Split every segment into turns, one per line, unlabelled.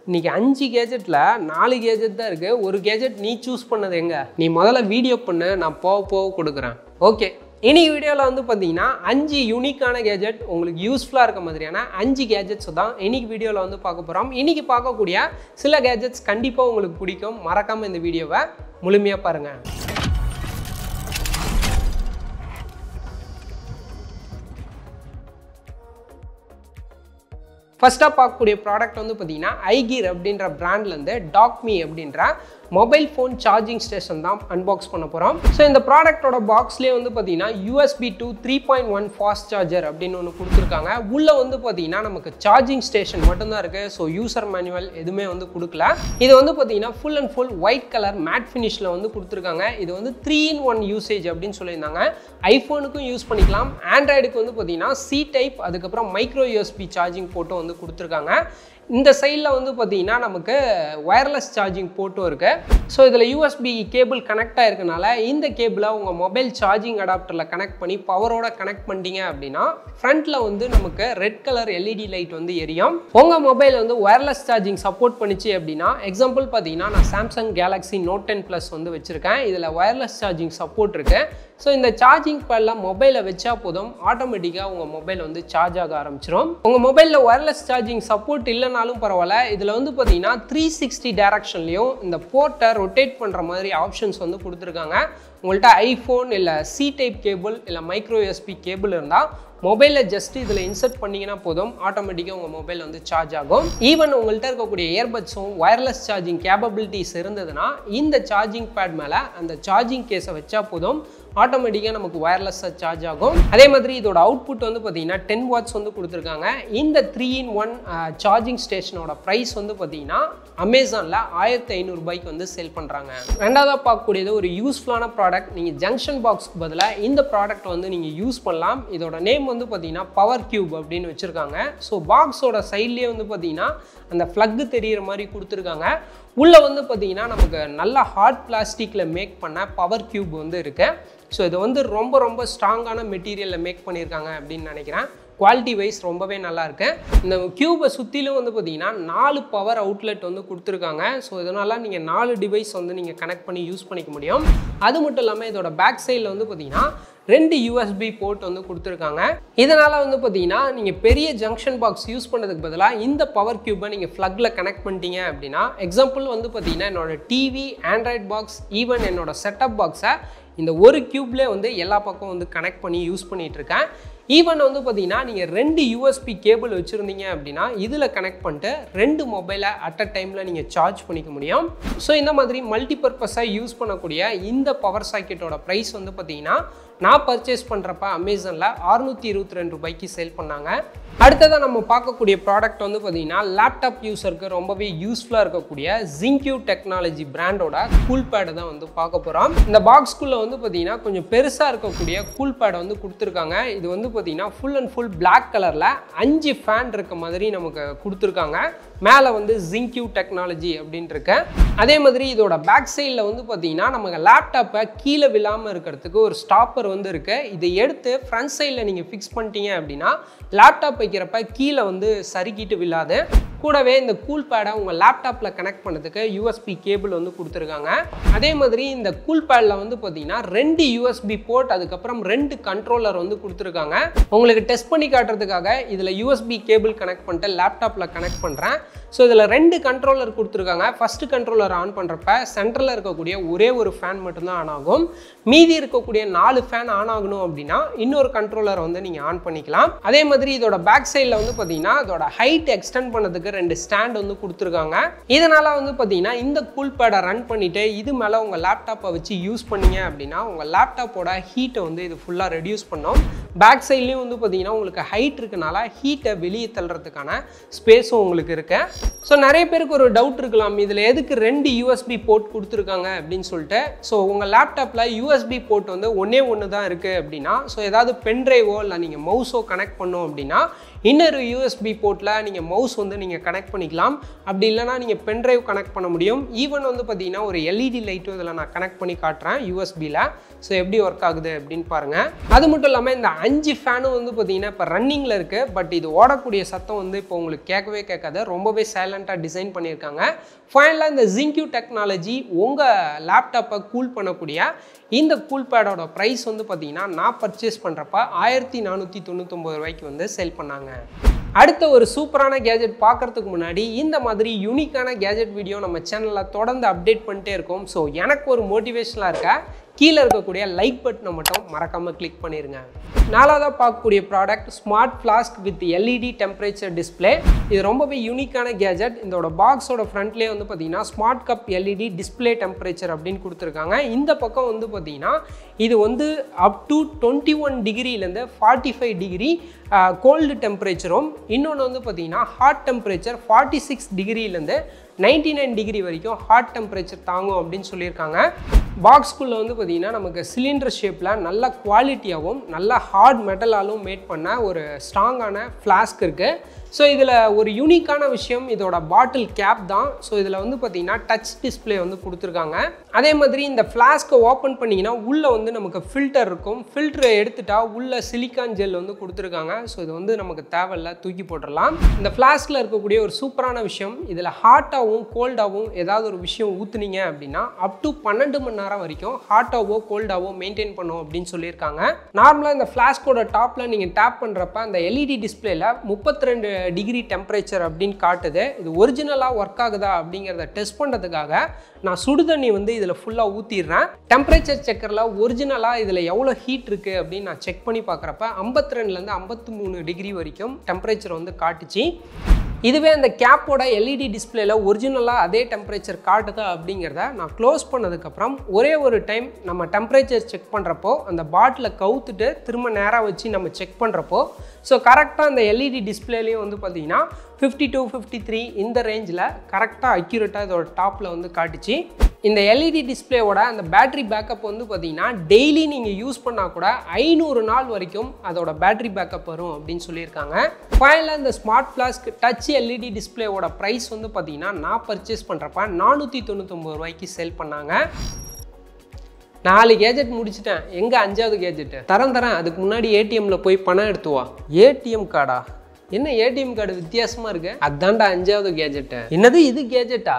இன்னைக்கு அஞ்சு கேஜெட்டில் நாலு கேஜெட் தான் இருக்குது ஒரு கேஜெட் நீ சூஸ் பண்ணது எங்க நீ முதல்ல வீடியோ பண்ணு நான் போக போக கொடுக்குறேன் ஓகே இன்னைக்கு வீடியோவில் வந்து பார்த்தீங்கன்னா அஞ்சு யூனிக்கான கேஜெட் உங்களுக்கு யூஸ்ஃபுல்லாக இருக்க மாதிரியான அஞ்சு கேஜெட்ஸ் தான் இன்னைக்கு வீடியோவில் வந்து பார்க்க போகிறோம் இன்னைக்கு பார்க்கக்கூடிய சில கேஜெட்ஸ் கண்டிப்பாக உங்களுக்கு பிடிக்கும் மறக்காமல் இந்த வீடியோவை முழுமையாக பாருங்கள் ஃபஸ்ட்டாக பார்க்கக்கூடிய ப்ராடக்ட் வந்து பார்த்தீங்கன்னா ஐகீர் அப்படின்ற பிராண்ட்லேருந்து டாக்மி அப்படின்ற மொபைல் ஃபோன் சார்ஜிங் ஸ்டேஷன் தான் அன்பாக்ஸ் பண்ண போகிறோம் ஸோ இந்த ப்ராடக்ட்டோட பாக்ஸ்லேயே வந்து பார்த்தீங்கன்னா USB two three point one fast charger அப்படின்னு ஒன்று கொடுத்துருக்காங்க உள்ளே வந்து பார்த்தீங்கன்னா நமக்கு சார்ஜிங் ஸ்டேஷன் மட்டும்தான் இருக்குது ஸோ யூசர் மேனுவல் எதுவுமே வந்து கொடுக்கல இது வந்து பார்த்தீங்கன்னா full and full white colour matte ஃபினிஷில் வந்து கொடுத்துருக்காங்க இது வந்து த்ரீ இன் ஒன் யூசேஜ் அப்படின்னு சொல்லியிருந்தாங்க ஐஃபோனுக்கும் யூஸ் பண்ணிக்கலாம் ஆண்ட்ராய்டுக்கு வந்து பார்த்தீங்கன்னா சி டைப் அதுக்கப்புறம் மைக்ரோ யூஎஸ்பி சார்ஜிங் போட்டும் வந்து கொடுத்துருக்காங்க இந்த சைடில் வந்து பார்த்தீங்கன்னா நமக்கு ஒயர்லெஸ் சார்ஜிங் போட்டும் இருக்குது ஸோ இதில் யூஎஸ்பி கேபிள் கனெக்ட் ஆயிருக்கனால இந்த கேபிளை உங்கள் மொபைல் சார்ஜிங் அடாப்டரில் கனெக்ட் பண்ணி பவரோட கனெக்ட் பண்ணிட்டீங்க அப்படின்னா ஃப்ரண்ட்டில் வந்து நமக்கு ரெட் கலர் எல்இடி லைட் வந்து எரியும் உங்கள் மொபைல் வந்து ஒயர்லெஸ் சார்ஜிங் சப்போர்ட் பண்ணிச்சு அப்படின்னா எக்ஸாம்பிள் பார்த்தீங்கன்னா நான் Samsung Galaxy Note ten plus வந்து வச்சுருக்கேன் இதில் ஒயர்லெஸ் சார்ஜிங் சப்போர்ட் இருக்குது ஸோ இந்த சார்ஜிங் பேடில் மொபைலை வச்சா போதும் ஆட்டோமேட்டிக்காக உங்கள் மொபைல் வந்து சார்ஜ் ஆக ஆரம்பிச்சிடும் உங்கள் மொபைலில் ஒயர்லெஸ் சார்ஜிங் சப்போர்ட் இல்லைனாலும் பரவாயில்ல இதில் வந்து பார்த்தீங்கன்னா த்ரீ சிக்ஸ்டி டேரக்ஷன்லையும் இந்த போர்ட்டை ரொட்டேட் பண்ணுற மாதிரி ஆப்ஷன்ஸ் வந்து கொடுத்துருக்காங்க உங்கள்கிட்ட ஐஃபோன் இல்லை சி டைப் கேபிள் இல்லை மைக்ரோ யூஎஸ்பி கேபிள் இருந்தால் மொபைலில் ஜஸ்ட் இதில் இன்சர்ட் பண்ணிங்கன்னா போதும் ஆட்டோமேட்டிக்காக உங்கள் மொபைல் வந்து சார்ஜ் ஆகும் ஈவன் உங்கள்கிட்ட இருக்கக்கூடிய இயர்பட்ஸும் ஒயர்லெஸ் சார்ஜிங் கேப்பபிலிட்டிஸ் இருந்ததுன்னா இந்த சார்ஜிங் பேட் மேலே அந்த சார்ஜிங் கேஸை வச்சா போதும் ஆட்டோமேட்டிக்காக நமக்கு ஒயர்லெஸ்ஸாக சார்ஜ் ஆகும் அதே மாதிரி இதோட அவுட்புட் வந்து பார்த்தீங்கன்னா டென் வாட்ஸ் வந்து கொடுத்துருக்காங்க இந்த த்ரீ இன் ஒன் சார்ஜிங் ஸ்டேஷனோட ப்ரைஸ் வந்து பார்த்தீங்கன்னா அமேசானில் ஆயிரத்தி ஐநூறுபாய்க்கு வந்து சேல் பண்ணுறாங்க ரெண்டாவதாக பார்க்கக்கூடியது ஒரு யூஸ்ஃபுல்லான ப்ராடக்ட் நீங்கள் ஜங்ஷன் பாக்ஸ்க்கு பதிலாக இந்த ப்ராடக்ட் வந்து நீங்கள் யூஸ் பண்ணலாம் இதோட நேம் வந்து பார்த்தீங்கன்னா பவர் கியூப் அப்படின்னு வச்சுருக்காங்க ஸோ பாக்ஸோட சைட்லேயே வந்து பார்த்தீங்கன்னா அந்த ஃப்ளக்கு தெரிகிற மாதிரி கொடுத்துருக்காங்க உள்ளே வந்து பார்த்தீங்கன்னா நமக்கு நல்ல ஹார்ட் பிளாஸ்டிக்கில் மேக் பண்ண பவர் கியூப் வந்து இருக்குது ஸோ இது வந்து ரொம்ப ரொம்ப ஸ்ட்ராங்கான மெட்டீரியலில் மேக் பண்ணியிருக்காங்க அப்படின்னு நினைக்கிறேன் குவாலிட்டி வைஸ் ரொம்பவே நல்லா இருக்கு இந்த கியூபை சுற்றிலும் வந்து பார்த்தீங்கன்னா நாலு பவர் அவுட்லெட் வந்து கொடுத்துருக்காங்க ஸோ இதனால் நீங்கள் நாலு டிவைஸ் வந்து நீங்கள் கனெக்ட் பண்ணி யூஸ் பண்ணிக்க முடியும் அது மட்டும் இல்லாமல் இதோட பேக் சைடில் வந்து பார்த்தீங்கன்னா ரெண்டு யூஎஸ்பி போர்ட் வந்து கொடுத்துருக்காங்க இதனால் வந்து பார்த்தீங்கன்னா நீங்கள் பெரிய ஜங்ஷன் பாக்ஸ் யூஸ் பண்ணுறதுக்கு பதிலாக இந்த பவர் கியூபை நீங்கள் ஃப்ளக்கில் கனெக்ட் பண்ணிட்டீங்க அப்படின்னா எக்ஸாம்பிள் வந்து பார்த்தீங்கன்னா என்னோட டிவி ஆண்ட்ராய்ட் பாக்ஸ் ஈவன் என்னோட செட்டப் பாக்ஸை இந்த ஒரு க்யூப்லேயே வந்து எல்லா பக்கம் வந்து கனெக்ட் பண்ணி யூஸ் பண்ணிகிட்டு இருக்கேன் ஈவன் வந்து பார்த்தீங்கன்னா நீங்கள் ரெண்டு யூஎஸ்பி கேபிள் வச்சுருந்தீங்க அப்படின்னா இதில் கனெக்ட் பண்ணிட்டு ரெண்டு மொபைலை அட் அ டைமில் நீங்கள் சார்ஜ் பண்ணிக்க முடியும் ஸோ இந்த மாதிரி மல்டிபர்பஸாக யூஸ் பண்ணக்கூடிய இந்த பவர் சாக்கெட்டோட ப்ரைஸ் வந்து பார்த்தீங்கன்னா நான் பர்ச்சேஸ் பண்ணுறப்ப அமேசானில் அறுநூற்றி இருபத்தி ரெண்டு ரூபாய்க்கு சேல் பண்ணாங்க அடுத்ததாக நம்ம பார்க்கக்கூடிய ப்ராடக்ட் வந்து பார்த்தீங்கன்னா லேப்டாப் யூஸருக்கு ரொம்பவே யூஸ்ஃபுல்லாக இருக்கக்கூடிய ஜிங்க்யூ டெக்னாலஜி பிராண்டோட கூல் பேடை தான் வந்து பார்க்க போகிறோம் இந்த பாக்ஸ்குள்ளே வந்து பார்த்தீங்கன்னா கொஞ்சம் பெருசாக இருக்கக்கூடிய கூல் பேடை வந்து கொடுத்துருக்காங்க இது வந்து பார்த்தீங்கன்னா ஃபுல் அண்ட் ஃபுல் பிளாக் கலரில் அஞ்சு ஃபேன் இருக்க மாதிரி நமக்கு கொடுத்துருக்காங்க மேலே வந்து ஜிங்க்யூ டெக்னாலஜி அப்படின்ட்டு இருக்கு அதே மாதிரி இதோட பேக் சைடில் வந்து பார்த்தீங்கன்னா நமக்கு லேப்டாப்பை கீழே விழாமல் இருக்கிறதுக்கு ஒரு ஸ்டாப்பர் வந்து இருக்குது இதை எடுத்து ஃப்ரண்ட் சைடில் நீங்கள் ஃபிக்ஸ் பண்ணிட்டீங்க அப்படின்னா லேப்டாப் வைக்கிறப்ப கீழே வந்து சறுக்கிட்டு விழாது கூடவே இந்த கூல் பேடை உங்கள் லேப்டாப்பில் கனெக்ட் பண்ணதுக்கு யூஎஸ்பி கேபிள் வந்து கொடுத்துருக்காங்க அதே மாதிரி இந்த கூல் பேடில் வந்து பார்த்தீங்கன்னா ரெண்டு யூஎஸ்பி போர்ட் அதுக்கப்புறம் ரெண்டு கண்ட்ரோலர் வந்து கொடுத்துருக்காங்க உங்களுக்கு டெஸ்ட் பண்ணி காட்டுறதுக்காக இதில் யூஎஸ்பி கேபிள் கனெக்ட் பண்ணிட்டு லேப்டாப்பில் கனெக்ட் பண்ணுறேன் ஸோ இதில் ரெண்டு கண்ட்ரோலர் கொடுத்துருக்காங்க ஃபஸ்ட்டு கண்ட்ரோலர் ஆன் பண்ணுறப்ப சென்டரில் இருக்கக்கூடிய ஒரே ஒரு ஃபேன் மட்டும்தான் ஆன் ஆகும் மீதி இருக்கக்கூடிய நாலு ஃபேன் ஆன் ஆகணும் அப்படின்னா இன்னொரு கண்ட்ரோலர் வந்து நீங்கள் ஆன் பண்ணிக்கலாம் அதே மாதிரி இதோட பேக் சைடில் வந்து பார்த்தீங்கன்னா இதோட ஹைட் எக்ஸ்டெண்ட் பண்ணதுக்கு ரெண்டு ஸ்டாண்ட் வந்து கொடுத்துருக்காங்க இதனால் வந்து பார்த்தீங்கன்னா இந்த கூல் பேடை ரன் பண்ணிவிட்டு இது மேலே உங்கள் லேப்டாப்பை வச்சு யூஸ் பண்ணீங்க அப்படின்னா உங்கள் லேப்டாப்போட ஹீட்டை வந்து இது ஃபுல்லாக ரெடியூஸ் பண்ணோம் பேக் சைட்லேயும் வந்து பார்த்தீங்கன்னா உங்களுக்கு ஹைட் இருக்கனால ஹீட்டை வெளியே தள்ளுறதுக்கான ஸ்பேஸும் உங்களுக்கு இருக்கு ஸோ நிறைய பேருக்கு ஒரு டவுட் இருக்கலாம் இதில் எதுக்கு ரெண்டு யூஎஸ்பி போர்ட் கொடுத்துருக்காங்க அப்படின்னு சொல்லிட்டு ஸோ உங்கள் லேப்டாப்பில் யூஎஸ்பி போர்ட் வந்து ஒன்றே ஒன்று தான் இருக்குது அப்படின்னா ஸோ ஏதாவது பென்ட்ரைவோ இல்லை நீங்கள் மவுஸோ கனெக்ட் பண்ணோம் அப்படின்னா இன்னொரு யூஎஸ்பி போர்ட்டில் நீங்கள் மவுஸ் வந்து நீங்கள் கனெக்ட் பண்ணிக்கலாம் அப்படி இல்லைனா நீங்கள் பென்ட்ரைவ் கனெக்ட் பண்ண முடியும் ஈவன் வந்து பார்த்தீங்கன்னா ஒரு எல்இடி லைட்டும் இதில் நான் கனெக்ட் பண்ணி காட்டுறேன் யூஎஸ்பியில் ஸோ எப்படி ஒர்க் ஆகுது அப்படின்னு பாருங்கள் அது மட்டும் இல்லாமல் இந்த அஞ்சு ஃபேனும் வந்து பார்த்தீங்கன்னா இப்போ ரன்னிங்கில் இருக்குது பட் இது ஓடக்கூடிய சத்தம் வந்து இப்போ உங்களுக்கு கேட்கவே கேட்காது ரொம்பவே சைலண்ட்டாக டிசைன் பண்ணியிருக்காங்க ஃபைனலாக இந்த ஜிங்க்யூ டெக்னாலஜி உங்கள் லேப்டாப்பை கூல் பண்ணக்கூடிய இந்த கூல் பேடோட ப்ரைஸ் வந்து பார்த்தீங்கன்னா நான் பர்ச்சேஸ் பண்ணுறப்ப ஆயிரத்தி நானூற்றி தொண்ணூத்தொம்பது ரூபாய்க்கு வந்து சேல் பண்ணாங்க அடுத்த ஒரு சூப்பரான கேஜெட் பார்க்குறதுக்கு முன்னாடி இந்த மாதிரி யூனிக்கான கேஜெட் வீடியோ நம்ம சேனலில் தொடர்ந்து அப்டேட் பண்ணிட்டே இருக்கோம் ஸோ எனக்கு ஒரு மோட்டிவேஷனாக இருக்க கீழே இருக்கக்கூடிய லைக் பட்டனை மட்டும் மறக்காமல் கிளிக் பண்ணிடுங்க நாலாவதாக பார்க்கக்கூடிய product smart flask with LED temperature display இது ரொம்பவே யூனிக்கான கேஜெட் இதோட பாக்ஸோட ஃப்ரண்ட்லேயே வந்து பார்த்தீங்கன்னா smart cup LED display temperature அப்படின்னு கொடுத்துருக்காங்க இந்த பக்கம் வந்து பார்த்தீங்கன்னா இது வந்து அப் டு டுவெண்ட்டி ஒன் டிகிரிலேருந்து ஃபார்ட்டி ஃபைவ் டிகிரி கோல்டு டெம்பரேச்சரும் இன்னொன்று வந்து பார்த்தீங்கன்னா ஹாட் டெம்பரேச்சர் ஃபார்ட்டி சிக்ஸ் டிகிரிலேருந்து நைன்டி நைன் டிகிரி வரைக்கும் ஹாட் டெம்பரேச்சர் தாங்கும் அப்படின்னு சொல்லியிருக்காங்க பாக்ஸ்குள்ளே வந்து பார்த்திங்கன்னா நமக்கு சிலிண்டர் ஷேப்பில் நல்ல குவாலிட்டியாகவும் நல்ல ஹார்ட் மெட்டலாலும் மேட் பண்ண ஒரு ஸ்ட்ராங்கான ஃப்ளாஸ்க் இருக்குது ஸோ இதில் ஒரு யூனிக்கான விஷயம் இதோட பாட்டில் கேப் தான் ஸோ இதில் வந்து பார்த்திங்கன்னா டச் டிஸ்பிளே வந்து கொடுத்துருக்காங்க அதே மாதிரி இந்த ஃப்ளாஸ்க்கை ஓப்பன் பண்ணிங்கன்னா உள்ளே வந்து நமக்கு ஃபில்டர் இருக்கும் ஃபில்டரை எடுத்துட்டா உள்ள சிலிக்கான் ஜெல் வந்து கொடுத்துருக்காங்க ஸோ இது வந்து நமக்கு தேவையில்ல தூக்கி போட்டுடலாம் இந்த ஃப்ளாஸ்கில் இருக்கக்கூடிய ஒரு சூப்பரான விஷயம் இதில் ஹாட்டாகவும் கோல்டாகவும் ஏதாவது ஒரு விஷயம் ஊற்றுனீங்க அப்படின்னா அப் டு பன்னெண்டு மணி நேரம் வரைக்கும் ஹாட்டாவோ கோல்டாவோ மெயின்டைன் பண்ணும் அப்படின்னு சொல்லியிருக்காங்க நார்மலாக இந்த ஃப்ளாஸ்கோட டாப்பில் நீங்கள் டேப் பண்ணுறப்ப அந்த எல்இடி டிஸ்பிளேல முப்பத்தி ரெண்டு டிகிரி டெம்பரேச்சர் அப்படின்னு காட்டுது இது ஒரிஜினலாக ஒர்க் ஆகுதா அப்படிங்கிறத டெஸ்ட் பண்ணுறதுக்காக நான் சுடுதண்ணி வந்து இதில் ஃபுல்லாக ஊற்றிடுறேன் டெம்பரேச்சர் செக்கரில் ஒரிஜினலாக இதில் எவ்வளோ ஹீட் இருக்குது அப்படின்னு நான் செக் பண்ணி பார்க்குறப்ப ஐம்பத்தி ரெண்டுலேருந்து ஐம்பத்தி மூணு டிகிரி வரைக்கும் டெம்பரேச்சர் வந்து காட்டுச்சு இதுவே அந்த கேப்போட எல்இடி டிஸ்பிளேல ஒரிஜினலாக அதே டெம்பரேச்சர் காட்டுதா அப்படிங்கிறத நான் க்ளோஸ் பண்ணதுக்கப்புறம் ஒரே ஒரு டைம் நம்ம டெம்பரேச்சர் செக் பண்ணுறப்போ அந்த பாட்டிலை கவுத்துட்டு திரும்ப நேராக வச்சு நம்ம செக் பண்ணுறப்போ ஸோ கரெக்டாக அந்த எல்இடி டிஸ்பிளேலையும் வந்து பார்த்தீங்கன்னா ஃபிஃப்டி டூ ஃபிஃப்டி த்ரீ இந்த ரேஞ்சில் கரெக்டாக அக்யூரேட்டாக இதோட டாப்பில் வந்து காட்டுச்சு இந்த எல்இடி டிஸ்பிளேவோட அந்த பேட்டரி பேக்கப் வந்து பார்த்தீங்கன்னா டெய்லி நீங்கள் யூஸ் பண்ணால் கூட ஐநூறு நாள் வரைக்கும் அதோட பேட்டரி பேக்கப் வரும் அப்படின்னு சொல்லியிருக்காங்க ஃபைனலாக இந்த ஸ்மார்ட் ஃப்ளாஸ்க் டச் எல்இடி டிஸ்பிளேவோட ப்ரைஸ் வந்து பார்த்தீங்கன்னா நான் பர்ச்சேஸ் பண்ணுறப்ப நானூற்றி தொண்ணூத்தொம்பது ரூபாய்க்கு செல் பண்ணாங்க நாலு கேஜெட் முடிச்சிட்டேன் எங்கே அஞ்சாவது கேஜெட்டு தரேன் தரேன் அதுக்கு முன்னாடி ஏடிஎம்ல போய் பணம் எடுத்து வா ஏடிஎம் கார்டா என்ன ஏடிஎம் கார்டு வித்தியாசமாக இருக்கு அதான்டா அஞ்சாவது கேஜெட்டு என்னது இது கேஜெட்டா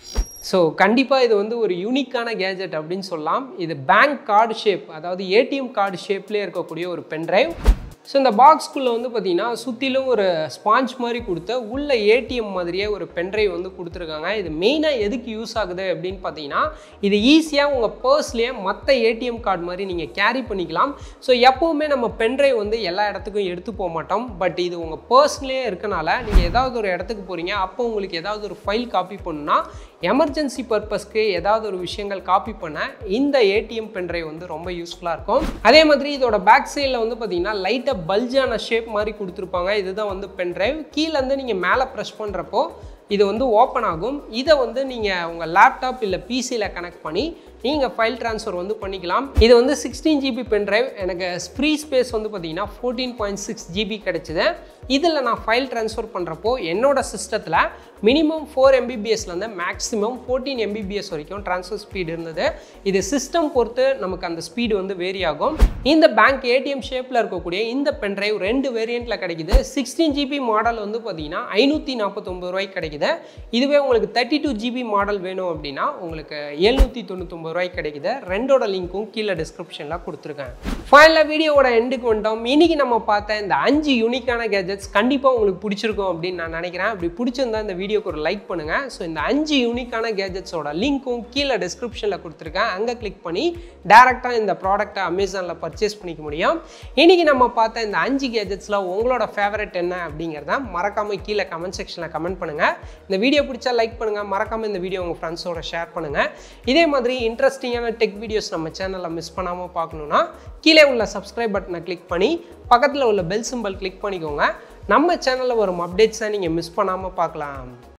ஸோ கண்டிப்பாக இது வந்து ஒரு யூனிக்கான கேஜெட் அப்படின்னு சொல்லலாம் இது பேங்க் கார்டு ஷேப் அதாவது ஏடிஎம் கார்டு ஷேப்லேயே இருக்கக்கூடிய ஒரு பென்ட்ரைவ் ஸோ இந்த பாக்ஸ்குள்ளே வந்து பார்த்தீங்கன்னா சுற்றிலும் ஒரு ஸ்பாஞ்ச் மாதிரி கொடுத்து உள்ள ஏடிஎம் மாதிரியே ஒரு பென்ட்ரைவ் வந்து கொடுத்துருக்காங்க இது மெயினாக எதுக்கு யூஸ் ஆகுது அப்படின்னு பார்த்தீங்கன்னா இது ஈஸியாக உங்கள் பர்ஸ்லேயே மற்ற ஏடிஎம் கார்டு மாதிரி நீங்கள் கேரி பண்ணிக்கலாம் ஸோ எப்போவுமே நம்ம பென்ட்ரைவ் வந்து எல்லா இடத்துக்கும் எடுத்து போக மாட்டோம் பட் இது உங்கள் பர்ஸ்லேயே இருக்கனால நீங்கள் ஏதாவது ஒரு இடத்துக்கு போகிறீங்க அப்போ உங்களுக்கு ஏதாவது ஒரு ஃபைல் காப்பி பண்ணணும்னா எமர்ஜென்சி பர்பஸ்க்கு ஏதாவது ஒரு விஷயங்கள் காப்பி பண்ண இந்த ஏடிஎம் பென்ட்ரைவ் வந்து ரொம்ப யூஸ்ஃபுல்லாக இருக்கும் அதே மாதிரி இதோட பேக் சைடில் வந்து பார்த்தீங்கன்னா லைட்டாக பல்ஜான ஷேப் மாதிரி கொடுத்துருப்பாங்க இதுதான் வந்து பென்ட்ரைவ் கீழேருந்து நீங்கள் மேலே ப்ரெஸ் பண்ணுறப்போ இது வந்து ஓப்பன் ஆகும் இதை வந்து நீங்கள் உங்கள் லேப்டாப் இல்லை பிசியில் கனெக்ட் பண்ணி நீங்கள் ஃபைல் ட்ரான்ஸ்ஃபர் வந்து பண்ணிக்கலாம் இது வந்து சிக்ஸ்டீன் ஜிபி பென்ட்ரைவ் எனக்கு ஃப்ரீ ஸ்பேஸ் வந்து பார்த்தீங்கன்னா ஃபோர்டீன் பாயிண்ட் சிக்ஸ் ஜிபி கிடச்சிது இதில் நான் ஃபைல் ட்ரான்ஸ்ஃபர் பண்ணுறப்போ என்னோட சிஸ்டத்தில் மினிமம் ஃபோர் எம்பிபிஎஸ்லேருந்து மேக்ஸிமம் ஃபோர்டீன் எம்பிபிஎஸ் வரைக்கும் ட்ரான்ஸ்ஃபர் ஸ்பீடு இருந்தது இது சிஸ்டம் பொறுத்து நமக்கு அந்த ஸ்பீடு வந்து வேரி ஆகும் இந்த பேங்க் ஏடிஎம் ஷேப்பில் இருக்கக்கூடிய இந்த பென்ட்ரைவ் ரெண்டு வேரியண்ட்டில் கிடைக்குது சிக்ஸ்டீன் ஜிபி மாடல் வந்து பார்த்தீங்கன்னா ஐநூற்றி நாற்பத்தொம்பது ரூபாய்க்கு கிடைக்குது இதுவே உங்களுக்கு தேர்ட்டி டூ ஜிபி மாடல் வேணும் அப்படின்னா உங்களுக்கு எழுநூற்றி தொண்ணூத்தொம்பது ரூபாய்க்கு கிடைக்குது ரெண்டோட லிங்க்கும் கீழே டிஸ்கிரிப்ஷனில் கொடுத்துருக்கேன் ஃபைனலாக வீடியோவோட எண்டுக்கு வந்துட்டோம் இன்னைக்கு நம்ம பார்த்த இந்த அஞ்சு யூனிக்கான கேஜெட்ஸ் கண்டிப்பாக உங்களுக்கு பிடிச்சிருக்கும் அப்படின்னு நான் நினைக்கிறேன் அப்படி பிடிச்சிருந்தா இந்த வீடியோக்கு ஒரு லைக் பண்ணுங்கள் ஸோ இந்த அஞ்சு யூனிக்கான கேஜெட்ஸோட லிங்க்கும் கீழே டிஸ்கிரிப்ஷனில் கொடுத்துருக்கேன் அங்கே கிளிக் பண்ணி டேரெக்டாக இந்த ப்ராடக்ட்டை அமேசானில் பர்ச்சேஸ் பண்ணிக்க முடியும் இன்றைக்கி நம்ம பார்த்த இந்த அஞ்சு கேஜெட்ஸில் உங்களோட ஃபேவரட் என்ன அப்படிங்கிறத மறக்காமல் கீழே கமெண்ட் செக்ஷனில் கமெண்ட் பண்ணுங்கள் இந்த வீடியோ பிடிச்சா லைக் பண்ணுங்கள் மறக்காமல் இந்த வீடியோ உங்கள் ஃப்ரெண்ட்ஸோட ஷேர் பண்ணுங்கள் இதே மாதிரி இன்ட்ரெஸ்டிங்கான டெக் வீடியோஸ் நம்ம சேனலில் மிஸ் பண்ணாமல் பார்க்கணுன்னா கீழே உள்ள சப்ஸ்கிரைப் பட்டனை கிளிக் பண்ணி பக்கத்தில் உள்ள பெல் சிம்பல் கிளிக் பண்ணிக்கோங்க நம்ம சேனலில் வரும் அப்டேட்ஸை நீங்கள் மிஸ் பண்ணாமல் பார்க்கலாம்